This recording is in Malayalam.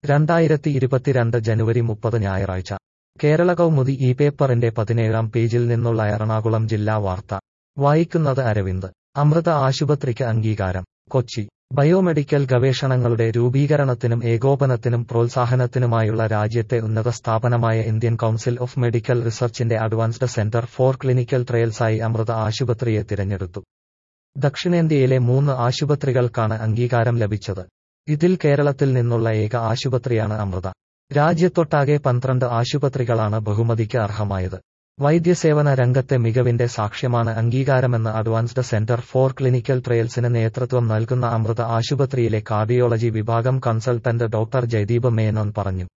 രണ്ടായിരത്തി ഇരുപത്തിരണ്ട് ജനുവരി മുപ്പത് ഞായറാഴ്ച കേരള കൗമുദി ഈ പേപ്പറിന്റെ പതിനേഴാം പേജിൽ നിന്നുള്ള എറണാകുളം ജില്ലാ വാർത്ത വായിക്കുന്നത് അരവിന്ദ് അമൃത ആശുപത്രിക്ക് അംഗീകാരം കൊച്ചി ബയോമെഡിക്കൽ ഗവേഷണങ്ങളുടെ രൂപീകരണത്തിനും ഏകോപനത്തിനും പ്രോത്സാഹനത്തിനുമായുള്ള രാജ്യത്തെ ഉന്നത സ്ഥാപനമായ ഇന്ത്യൻ കൗൺസിൽ ഓഫ് മെഡിക്കൽ റിസർച്ചിന്റെ അഡ്വാൻസ്ഡ് സെന്റർ ഫോർ ക്ലിനിക്കൽ ട്രയൽസായി അമൃത ആശുപത്രിയെ തിരഞ്ഞെടുത്തു ദക്ഷിണേന്ത്യയിലെ മൂന്ന് ആശുപത്രികൾക്കാണ് അംഗീകാരം ലഭിച്ചത് ഇതിൽ കേരളത്തിൽ നിന്നുള്ള ഏക ആശുപത്രിയാണ് അമൃത രാജ്യത്തൊട്ടാകെ പന്ത്രണ്ട് ആശുപത്രികളാണ് ബഹുമതിക്ക് അർഹമായത് വൈദ്യസേവന രംഗത്തെ മികവിന്റെ സാക്ഷ്യമാണ് അംഗീകാരമെന്ന് അഡ്വാൻസ്ഡ് സെന്റർ ഫോർ ക്ലിനിക്കൽ ട്രയൽസിന് നേതൃത്വം നൽകുന്ന അമൃത ആശുപത്രിയിലെ കാർഡിയോളജി വിഭാഗം കൺസൾട്ടന്റ് ഡോക്ടർ ജയദീപ് മേനോൻ പറഞ്ഞു